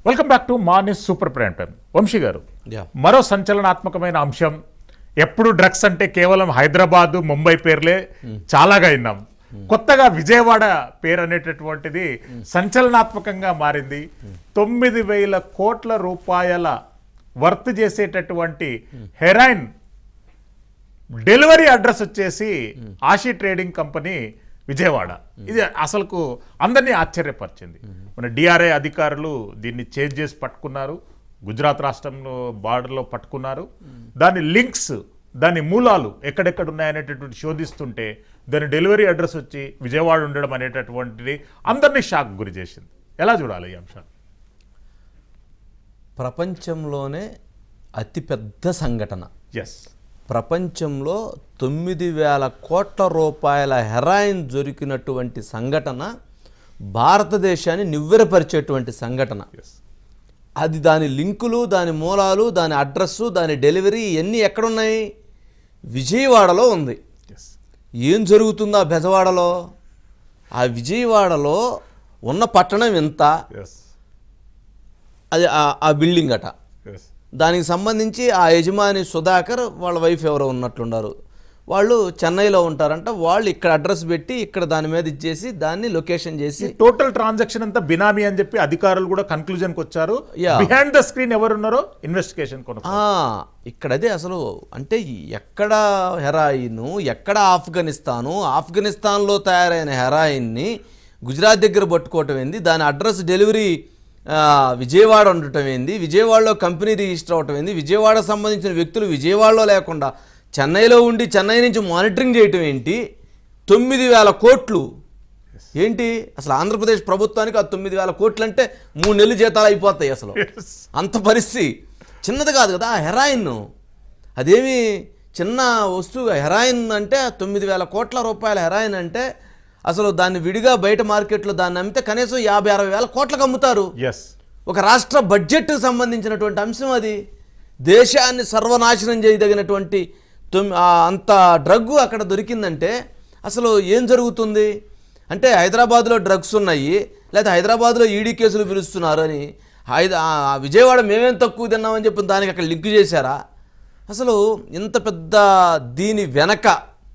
Welcome back to morning super prime time Vamshi గారు yeah మరో సంచలనాత్మకమైన అంశం ఎప్పుడు డ్రగ్స్ అంటే కేవలం హైదరాబాద్ ముంబై పేర్లే చాలాగా విన్నాం కొత్తగా విజయవాడ పేరు అనేటటువంటిది సంచలనాత్మకంగా మారింది తొమ్మిది వేల కోట్ల రూపాయల వర్త్ చేసేటటువంటి హెరాయిన్ డెలివరీ అడ్రస్ వచ్చేసి ఆషి ట్రేడింగ్ కంపెనీ విజయవాడ ఇది అసలుకు అందరినీ ఆశ్చర్యపరిచింది మన డిఆర్ఐ అధికారులు దీన్ని చేంజ్ చేసి పట్టుకున్నారు గుజరాత్ రాష్ట్రంలో బార్డర్లో పట్టుకున్నారు దాని లింక్స్ దాని మూలాలు ఎక్కడెక్కడ ఉన్నాయనేటటువంటి శోధిస్తుంటే దాని డెలివరీ అడ్రస్ వచ్చి విజయవాడ ఉండడం అనేటటువంటిది అందరినీ షాక్ గురి చేసింది ఎలా చూడాలి ఈ అంశాన్ని ప్రపంచంలోనే అతిపెద్ద సంఘటన ఎస్ ప్రపంచంలో తొమ్మిది వేల కోట్ల రూపాయల హెరాయిన్ దొరికినటువంటి సంఘటన భారతదేశాన్ని నివ్వెరపరిచేటువంటి సంఘటన ఎస్ అది దాని లింకులు దాని మూలాలు దాని అడ్రస్సు దాని డెలివరీ ఇవన్నీ ఎక్కడున్నాయి విజయవాడలో ఉంది ఎస్ ఏం జరుగుతుందో ఆ బెజవాడలో ఆ విజయవాడలో ఉన్న పట్టణం ఎంత ఎస్ అది ఆ- ఆ బిల్డింగ్ అట ఎస్ దానికి సంబంధించి ఆ యజమాని సుధాకర్ వాళ్ళ వైఫ్ ఎవరో ఉన్నట్లున్నారు వాళ్ళు చెన్నైలో ఉంటారంట వాళ్ళు ఇక్కడ అడ్రస్ పెట్టి ఇక్కడ దాని మీద ఇచ్చేసి దాన్ని లొకేషన్ చేసి టోటల్ ట్రాన్సాక్షన్ అంతా బినామీ అని చెప్పి అధికారులు కూడా కన్క్లూజన్ కి వచ్చారు Yeah. బిహైండ్ ద స్క్రీన్ ఎవరున్నారో ఇన్వెస్టిగేషన్ కొనసాగుతుంది ఆ, ఇక్కడ అదే అసలు అంటే ఎక్కడ హెరాయిన్ ఎక్కడ ఆఫ్ఘనిస్తాను ఆఫ్ఘనిస్తాన్లో తయారైన హెరాయిన్ని గుజరాత్ దగ్గర పట్టుకోవటం ఏంది దాని అడ్రస్ డెలివరీ ఆ, విజయవాడ ఉండటం ఏంది విజయవాడలో కంపెనీ రిజిస్టర్ అవటం ఏంది విజయవాడ సంబంధించిన వ్యక్తులు విజయవాడలో లేకుండా చెన్నైలో ఉండి చెన్నై నుంచి మానిటరింగ్ చేయటం ఏంటి తొమ్మిది వేల కోట్లు ఏంటి అసలు ఆంధ్రప్రదేశ్ ప్రభుత్వానికి ఆ తొమ్మిది వేల కోట్లు అంటే మూడు నెలలు జీతాలు అయిపోతాయి అసలు Yes. అంత పరిస్థితి చిన్నది కాదు కదా ఆ హెరాయిన్ అదేమి చిన్న వస్తువు హెరాయిన్ అంటే తొమ్మిది వేల కోట్ల రూపాయల హెరాయిన్ అంటే అసలు దాన్ని విడిగా బయట మార్కెట్లో దాన్ని అమ్మితే కనీసం యాభై అరవై వేల కోట్లకు అమ్ముతారు ఎస్ ఒక రాష్ట్ర బడ్జెట్కి సంబంధించినటువంటి అంశం అది దేశాన్ని సర్వనాశనం చేయదగినటువంటి తొమ్- ఆ అంత డ్రగ్ అక్కడ దొరికిందంటే అసలు ఏం జరుగుతుంది అంటే హైదరాబాద్లో డ్రగ్స్ ఉన్నాయి లేదా హైదరాబాద్లో ఈడీ కేసులు పిలుస్తున్నారు అని హైద- ఆ విజయవాడ మేమేం తక్కువ తిన్నామని చెప్పి దానికి అక్కడ లింక్ చేశారా అసలు ఇంత పెద్ద దీని వెనక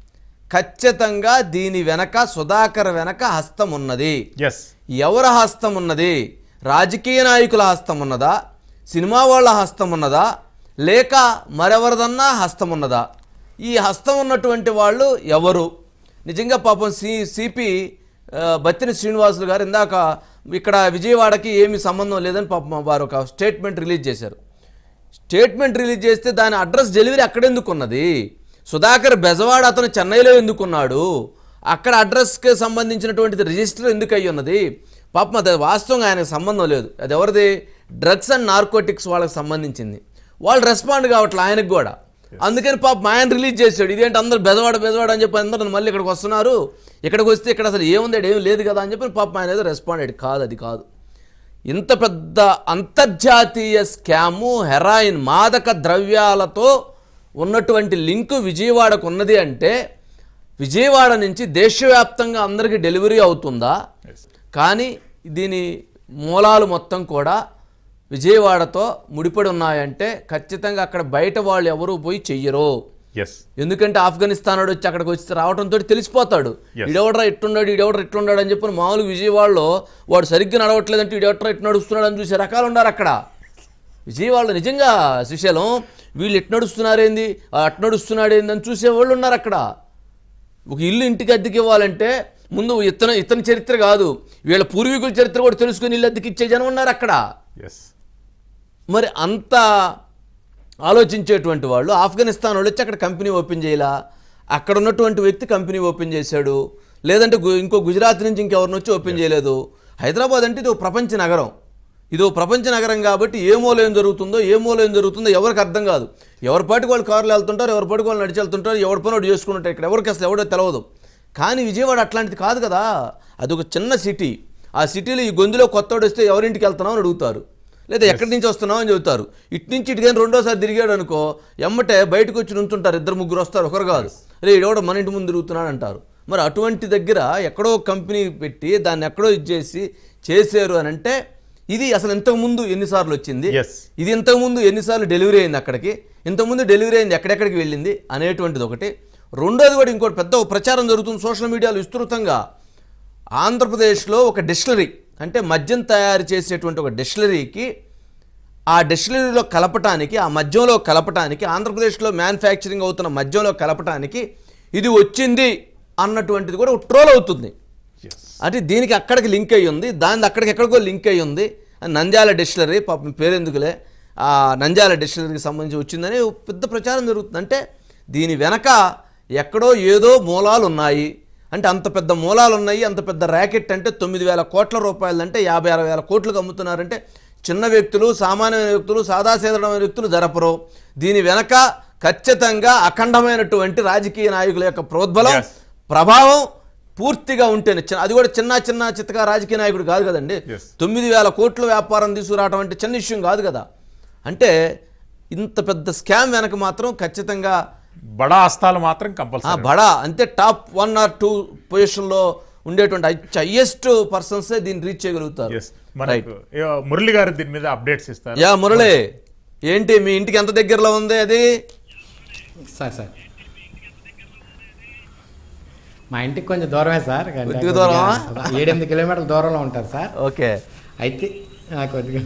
ఖచ్చితంగా దీని వెనక సుధాకర్ వెనక హస్తం ఉన్నది ఎస్ ఎవరి హస్తం ఉన్నది రాజకీయ నాయకుల హస్తం ఉన్నదా సినిమా వాళ్ళ హస్తం ఉన్నదా లేక మరెవరిదన్నా హస్తం ఉన్నదా ఈ హస్తం ఉన్నటువంటి వాళ్ళు ఎవరు నిజంగా పాపం సి సిపి ఆ, బత్తిని శ్రీనివాసులు గారు ఇందాక ఇక్కడ విజయవాడకి ఏమీ సంబంధం లేదని పాపం వారు ఒక స్టేట్మెంట్ రిలీజ్ చేశారు స్టేట్మెంట్ రిలీజ్ చేస్తే దాని అడ్రస్ డెలివరీ అక్కడెందుకు ఉన్నది సుధాకర్ బెజవాడ అతను చెన్నైలో ఎందుకున్నాడు అక్కడ అడ్రస్కి సంబంధించినటువంటిది రిజిస్టర్ ఎందుకు అయ్యి ఉన్నది పాపం అది వాస్తవంగా ఆయనకు సంబంధం లేదు అది ఎవరిది డ్రగ్స్ అండ్ నార్కోటిక్స్ వాళ్ళకి సంబంధించింది వాళ్ళు రెస్పాండ్ కావట్లే ఆయనకు కూడా అందుకని పాపం ఆయన రిలీజ్ చేశాడు ఇదేంటి అందరూ బెజవాడ బెజవాడ అని చెప్పి అందరూ మళ్ళీ ఇక్కడికి వస్తున్నారు ఇక్కడికి వస్తే ఇక్కడ అసలు ఏముంది ఏం లేదు కదా అని చెప్పి పాపం ఆయన ఏదో రెస్పాండ్ అయ్యాడు కాదు అది కాదు ఇంత పెద్ద అంతర్జాతీయ స్కాము హెరాయిన్ మాదక ద్రవ్యాలతో ఉన్నటువంటి లింకు విజయవాడకు ఉన్నది అంటే విజయవాడ నుంచి దేశవ్యాప్తంగా అందరికీ డెలివరీ అవుతుందా కానీ దీని మూలాలు మొత్తం కూడా విజయవాడతో ముడిపడి ఉన్నాయంటే ఖచ్చితంగా అక్కడ బయట వాళ్ళు ఎవరూ పోయి చెయ్యరు ఎస్ ఎందుకంటే ఆఫ్ఘనిస్తాన్ వాడు వచ్చి అక్కడికి వచ్చి రావడంతో తెలిసిపోతాడు Yes. ఇడెవడరా ఇట్టున్నాడు ఇడెవడరా ఇట్లున్నాడు అని చెప్పి మామూలు విజయవాడలో వాడు సరిగ్గా నడవట్లేదంటే ఇడెవడరా ఇటు నడుస్తున్నాడు అని చూసే రకాలు ఉన్నారు అక్కడ విజయవాడలో నిజంగా శ్రీశైలం వీళ్ళు ఎటు నడుస్తున్నారేంది ఆ అటు నడుస్తున్నాడు ఏంది అని చూసేవాళ్ళు ఉన్నారు అక్కడ ఒక ఇల్లు ఇంటికి అద్దెకి ఇవ్వాలంటే ముందు ఇతను ఇతని చరిత్ర కాదు వీళ్ళ పూర్వీకుల చరిత్ర కూడా తెలుసుకుని ఇల్లు అద్దెకి ఇచ్చే జనం ఉన్నారు అక్కడ ఎస్ మరి అంత ఆలోచించేటువంటి వాళ్ళు ఆఫ్ఘనిస్తాన్ వాళ్ళు వచ్చి అక్కడ కంపెనీ ఓపెన్ చేయాల అక్కడ ఉన్నటువంటి వ్యక్తి కంపెనీ ఓపెన్ చేశాడు లేదంటే గు- ఇంకో గుజరాత్ నుంచి ఇంకెవరిని వచ్చి ఓపెన్ చేయలేదు హైదరాబాద్ అంటే ఇది ఒక ప్రపంచ నగరం ఇది ఒక ప్రపంచ నగరం కాబట్టి ఏ మూల ఏం జరుగుతుందో ఏ మూల ఏం జరుగుతుందో ఎవరికి అర్థం కాదు ఎవరి పాటికి వాళ్ళు కార్లు వెళ్తుంటారు ఎవరి పాటికి వాళ్ళు నడిచి వెళ్తుంటారు ఎవరి పని వాడు చేసుకుంటుంటారు ఇక్కడ ఎవరికి అసలు ఎవడో తెలియదు కానీ విజయవాడ అట్లాంటిది కాదు కదా అది ఒక చిన్న సిటీ ఆ సిటీలో ఈ గొంతులో కొత్తవాడు వస్తే ఎవరింటికి వెళ్తున్నావు అని అడుగుతారు లేదా ఎక్కడి నుంచి వస్తున్నావు అని చెబుతారు ఇటు నుంచి ఇటుకని రెండోసారి తిరిగాడు అనుకో ఎమ్మటే బయటకు వచ్చి నుంచుంటారు ఇద్దరు ముగ్గురు వస్తారు ఒకరు కాదు రే ఇడవడ మన ఇంటి ముందు తిరుగుతున్నాడు అంటారు మరి అటువంటి దగ్గర ఎక్కడో కంపెనీ పెట్టి దాన్ని ఎక్కడో ఇచ్చేసి చేశారు అని అంటే ఇది అసలు ఇంతకు ముందు ఎన్నిసార్లు వచ్చింది Yes. ఇది ఇంతకుముందు ఎన్నిసార్లు డెలివరీ అయింది అక్కడికి ఇంతకుముందు డెలివరీ అయింది ఎక్కడెక్కడికి వెళ్ళింది అనేటువంటిది ఒకటి రెండోది కూడా ఇంకోటి పెద్ద ఒక ప్రచారం జరుగుతుంది సోషల్ మీడియాలో విస్తృతంగా ఆంధ్రప్రదేశ్లో ఒక డిస్టిలరీ అంటే మద్యం తయారు చేసేటువంటి ఒక డిస్టిలరీకి ఆ డిస్టిలరీలో కలపటానికి ఆ మద్యంలో కలపటానికి ఆంధ్రప్రదేశ్లో మ్యానుఫ్యాక్చరింగ్ అవుతున్న మద్యంలో కలపటానికి ఇది వచ్చింది అన్నటువంటిది కూడా ఒక ట్రోల్ అవుతుంది అంటే దీనికి అక్కడికి లింక్ అయ్యి ఉంది దాని అక్కడికి ఎక్కడికో లింక్ అయ్యి ఉంది నంద్యాల డిస్టిలరీ పాపం పేరెందుకులే ఆ నంద్యాల డిస్టిలరీకి సంబంధించి వచ్చిందని ఓ పెద్ద ప్రచారం జరుగుతుంది అంటే దీని వెనక ఎక్కడో ఏదో మూలాలు ఉన్నాయి అంటే అంత పెద్ద మూలాలు ఉన్నాయి అంత పెద్ద ర్యాకెట్ అంటే తొమ్మిది వేల కోట్ల రూపాయలు అంటే యాభై అరవై వేల కోట్లకు అమ్ముతున్నారంటే చిన్న వ్యక్తులు సామాన్యమైన వ్యక్తులు సాదాసీదమైన వ్యక్తులు జరపరు దీని వెనక ఖచ్చితంగా అఖండమైనటువంటి రాజకీయ నాయకుల యొక్క ప్రోద్బలం Yes. ప్రభావం పూర్తిగా ఉంటేనే చిన్న అది కూడా చిన్న చిన్న చిత్తగా రాజకీయ నాయకుడు కాదు కదండి Yes. తొమ్మిది వేల కోట్ల వ్యాపారం తీసుకురావడం అంటే చిన్న విషయం కాదు కదా అంటే ఇంత పెద్ద స్కామ్ వెనక మాత్రం ఖచ్చితంగా బడా హస్తాలు మాత్రం ఆ కంపల్సరీ బడా అంటే టాప్ వన్ ఆర్ టూ పొజిషన్లో ఉండేటువంటి హైయెస్ట్ పర్సన్సే దీన్ని రీచ్ చేయగలుగుతారు ఎస్ మనకు ఏ, మురళి గారు దీని మీద అప్డేట్స్ ఇస్తారు యా మురళి ఏంటి మీ ఇంటికి ఎంత దగ్గరలో ఉంది అది సార్ సార్ మా ఇంటికి కొంచెం దూరమే సార్ అంటే కొద్దిగా కొద్దిగా దూరమా? ఏడెనిమిది కిలోమీటర్ల దూరంలో ఉంటుంది సార్ ఓకే అయితే ఆ, కొద్దిగా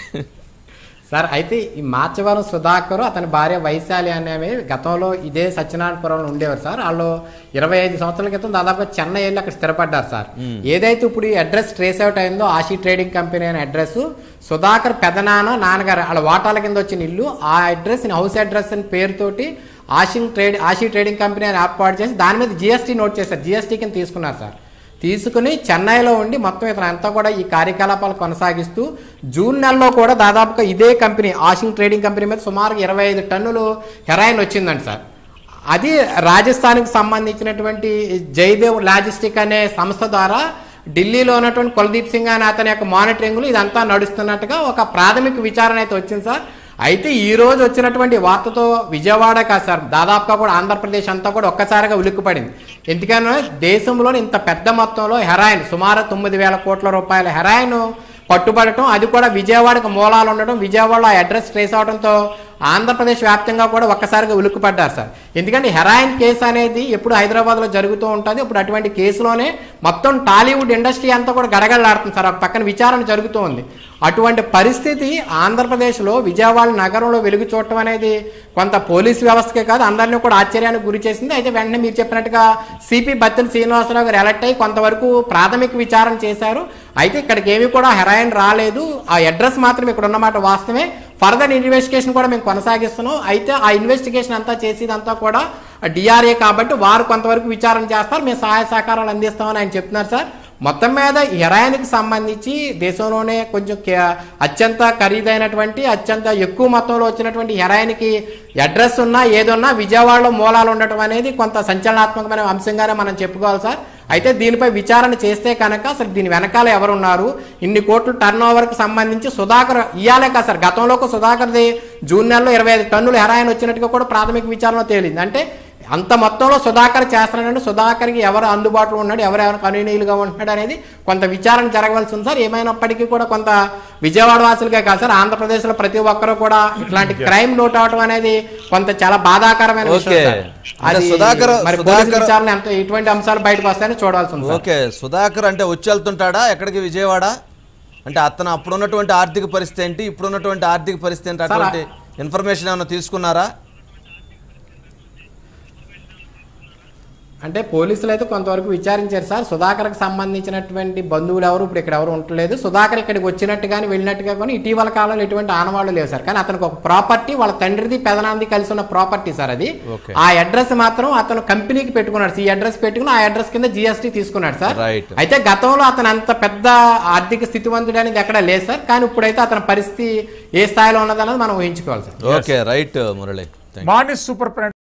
సార్ అయితే ఈ మార్చవరం సుధాకర్ అతని భార్య వైశాలి అనేవి గతంలో ఇదే సత్యనారాయణపురంలో ఉండేవారు సార్ వాళ్ళు ఇరవై ఐదు సంవత్సరాల క్రితం దాదాపుగా చెన్నై వెళ్ళి అక్కడ స్థిరపడ్డారు సార్ ఏదైతే ఇప్పుడు ఈ అడ్రస్ ట్రేస్ అవుట్ అయిందో ఆశీ ట్రేడింగ్ కంపెనీ అనే అడ్రస్ సుధాకర్ పెదనాన్న నాన్నగారు వాళ్ళ వాటాల కింద వచ్చిన ఇల్లు ఆ అడ్రస్ హౌస్ అడ్రస్ అని పేరుతోటి ఆషింగ్ ట్రేడ్ ఆషీ ట్రేడింగ్ కంపెనీ అని ఏర్పాటు చేసి దాని మీద జిఎస్టీ నోట్ చేశారు జిఎస్టీ కింద తీసుకున్నారు సార్ తీసుకుని చెన్నైలో ఉండి మొత్తం ఇతను అంతా కూడా ఈ కార్యకలాపాలు కొనసాగిస్తూ జూన్ నెలలో కూడా దాదాపుగా ఇదే కంపెనీ ఆషింగ్ ట్రేడింగ్ కంపెనీ మీద సుమారు ఇరవై ఐదు టన్నులు హెరాయిన్ వచ్చిందండి సార్ అది రాజస్థాన్కి సంబంధించినటువంటి జయదేవ్ లాజిస్టిక్ అనే సంస్థ ద్వారా ఢిల్లీలో ఉన్నటువంటి కులదీప్ సింగ్ అనే అతని యొక్క మానిటరింగ్లు ఇదంతా నడుస్తున్నట్టుగా ఒక ప్రాథమిక విచారణ అయితే వచ్చింది సార్ అయితే ఈ రోజు వచ్చినటువంటి వార్తతో విజయవాడ కాదు సార్ దాదాపుగా కూడా ఆంధ్రప్రదేశ్ అంతా కూడా ఒక్కసారిగా ఉలిక్కిపడింది ఎందుకన్నా దేశంలోని ఇంత పెద్ద మొత్తంలో హెరాయిన్ సుమారు తొమ్మిది వేల కోట్ల రూపాయల హెరాయిన్ పట్టుబడటం అది కూడా విజయవాడకు మూలాలు ఉండడం విజయవాడలో ఆ అడ్రస్ ట్రేస్ అవడంతో ఆంధ్రప్రదేశ్ వ్యాప్తంగా కూడా ఒక్కసారిగా ఉలిక్కిపడ్డారు సార్ ఎందుకంటే హెరాయిన్ కేసు అనేది ఎప్పుడు హైదరాబాద్లో జరుగుతూ ఉంటుంది ఇప్పుడు అటువంటి కేసులోనే మొత్తం టాలీవుడ్ ఇండస్ట్రీ అంతా కూడా గడగడలాడుతుంది సార్ ఆ పక్కన విచారణ జరుగుతూ ఉంది అటువంటి పరిస్థితి ఆంధ్రప్రదేశ్లో విజయవాడ నగరంలో వెలుగు చూడటం అనేది కొంత పోలీస్ వ్యవస్థకే కాదు అందరినీ కూడా ఆశ్చర్యానికి గురి చేసింది అయితే వెంటనే మీరు చెప్పినట్టుగా సిపి బత్తిన శ్రీనివాసరావు గారు ఎలక్ట్ అయ్యి కొంతవరకు ప్రాథమిక విచారణ చేశారు అయితే ఇక్కడికి ఏమీ కూడా హెరాయిన్ రాలేదు ఆ అడ్రస్ మాత్రం ఇక్కడ ఉన్నమాట వాస్తవమే ఫర్దర్ ఇన్వెస్టిగేషన్ కూడా మేము కొనసాగిస్తున్నాం అయితే ఆ ఇన్వెస్టిగేషన్ అంతా చేసేదంతా కూడా డిఆర్ఏ కాబట్టి వారు కొంతవరకు విచారణ చేస్తారు మేము సహాయ సహకారాలు అందిస్తామని ఆయన చెప్తున్నారు సార్ మొత్తం మీద ఈ హెరాయిన్కి సంబంధించి దేశంలోనే కొంచెం కే- అత్యంత ఖరీదైనటువంటి అత్యంత ఎక్కువ మొత్తంలో వచ్చినటువంటి హెరాయిన్కి అడ్రస్ ఉన్నా ఏదున్నా విజయవాడలో మూలాలు ఉండటం అనేది కొంత సంచలనాత్మకమైన అంశంగానే మనం చెప్పుకోవాలి సార్ అయితే దీనిపై విచారణ చేస్తే కనుక అసలు దీని వెనకాల ఎవరున్నారు ఇన్ని కోట్ల టర్న్ ఓవర్కి సంబంధించి సుధాకర్ ఇయ్యాలే కదా సార్ గతంలో ఒక సుధాకర్ది జూన్ నెలలో ఇరవై ఐదు టన్నులు హెరాయిన్ వచ్చినట్టుగా కూడా ప్రాథమిక విచారణలో తేలింది అంటే అంత మొత్తంలో సుధాకర్ చేస్తున్నాడంటే సుధాకర్కి ఎవరు అందుబాటులో ఉన్నాడు ఎవరు ఎవరు కన్వీనియల్గా ఉంటున్నాడు అనేది కొంత విచారణ జరగవలసి ఉంది సార్ ఏమైనప్పటికీ కూడా కొంత విజయవాడ వాసులుగా కాదు సార్ ఆంధ్రప్రదేశ్లో ప్రతి ఒక్కరూ కూడా ఇట్లాంటి క్రైమ్ నోట్ అవడం అనేది కొంత చాలా బాధాకరమైన విషయం ఓకే. సార్. అంటే అది సుధాకర్- మరి పోలీసు సుధాకర్- విచారణ ఎంత ఎటువంటి అంశాలు బయటకు వస్తాయని చూడాల్సి ఉంది సార్. ఓకే సుధాకర్ అంటే వచ్చి వెళ్తుంటాడా ఎక్కడికి విజయవాడ అంటే అతను అప్పుడున్నటువంటి ఆర్థిక పరిస్థితి ఏంటి ఇప్పుడున్నటువంటి ఆర్థిక పరిస్థితి ఏంటి సార్, అటువంటి ఇన్ఫర్మేషన్ ఏమైనా తీసుకున్నారా అంటే పోలీసులు అయితే కొంతవరకు విచారించారు సార్ సుధాకర్కి సంబంధించినటువంటి బంధువులు ఎవరు ఇప్పుడు ఇక్కడ ఎవరు ఉండలేదు సుధాకర్ ఇక్కడికి వచ్చినట్టు కానీ వెళ్ళినట్టుగా కానీ ఇటీవల కాలంలో ఎటువంటి ఆనవాళ్ళు లేవు సార్ కానీ అతనికి ఒక ప్రాపర్టీ వాళ్ళ తండ్రిది పెదనాంది కలిసి ఉన్న ప్రాపర్టీ సార్ అది Okay. ఆ అడ్రస్ మాత్రం అతను కంపెనీకి పెట్టుకున్నాడు ఈ అడ్రస్ పెట్టుకుని ఆ అడ్రస్ కింద జిఎస్టీ తీసుకున్నాడు సార్ Right. అయితే గతంలో అతను అంత పెద్ద ఆర్థిక స్థితివంతుడు అనేది ఎక్కడ లేదు సార్ కానీ ఇప్పుడైతే అతని పరిస్థితి ఏ స్థాయిలో ఉన్నదన్నది మనం ఊహించుకోవాలి sir okay right Murali thank you. Morning super